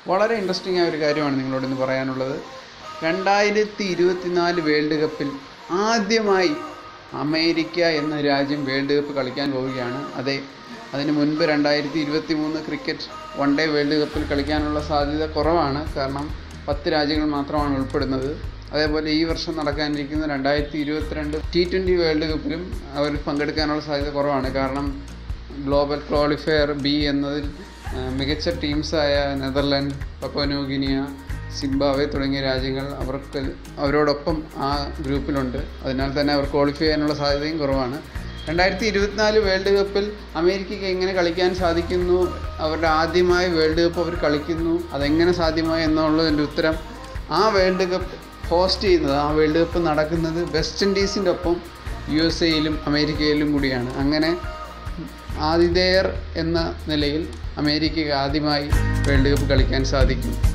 വളരെ ഇൻട്രസ്റ്റിംഗ് ആയ ഒരു കാര്യമാണ് നിങ്ങളോട് ഇന്ന് പറയാനുള്ളത് രണ്ടായിരത്തി ഇരുപത്തിനാല് വേൾഡ് കപ്പിൽ ആദ്യമായി അമേരിക്ക എന്ന രാജ്യം വേൾഡ് കപ്പ് കളിക്കാൻ പോവുകയാണ് അതെ അതിന് മുൻപ് രണ്ടായിരത്തി ഇരുപത്തി മൂന്ന് ക്രിക്കറ്റ് വൺ ഡേ വേൾഡ് കപ്പിൽ കളിക്കാനുള്ള സാധ്യത കുറവാണ് കാരണം പത്ത് രാജ്യങ്ങൾ മാത്രമാണ് ഉൾപ്പെടുന്നത് അതേപോലെ ഈ വർഷം നടക്കാനിരിക്കുന്ന രണ്ടായിരത്തി ഇരുപത്തിരണ്ട് ടി ട്വൻ്റി വേൾഡ് കപ്പിലും അവർ പങ്കെടുക്കാനുള്ള സാധ്യത കുറവാണ് കാരണം ഗ്ലോബൽ ക്വാളിഫയർ ബി എന്നതിൽ ആ, മികച്ച ടീംസായ നെതർലാൻഡ് പപ്പനോഗിനിയ സിംബാവെ തുടങ്ങിയ രാജ്യങ്ങൾ അവർക്ക് അവരോടൊപ്പം ആ ഗ്രൂപ്പിലുണ്ട് അതിനാൽ തന്നെ അവർ ക്വാളിഫൈ ചെയ്യാനുള്ള സാധ്യതയും കുറവാണ് രണ്ടായിരത്തി ഇരുപത്തിനാല് വേൾഡ് കപ്പിൽ അമേരിക്കയ്ക്ക് എങ്ങനെ കളിക്കാൻ സാധിക്കുന്നു അവരുടെ ആദ്യമായി വേൾഡ് കപ്പ് അവർ കളിക്കുന്നു അതെങ്ങനെ സാധ്യമായി എന്നുള്ളതിൻ്റെ ഉത്തരം ആ വേൾഡ് കപ്പ് ഹോസ്റ്റ് ചെയ്യുന്നത് ആ വേൾഡ് കപ്പ് നടക്കുന്നത് വെസ്റ്റ് ഇൻഡീസിൻ്റെ ഒപ്പം യു എസ് എയിലും അമേരിക്കയിലും കൂടിയാണ് അങ്ങനെ ആതിഥേയർ എന്ന നിലയിൽ അമേരിക്കയ്ക്ക് ആദ്യമായി വേൾഡ് കപ്പ് കളിക്കാൻ സാധിക്കും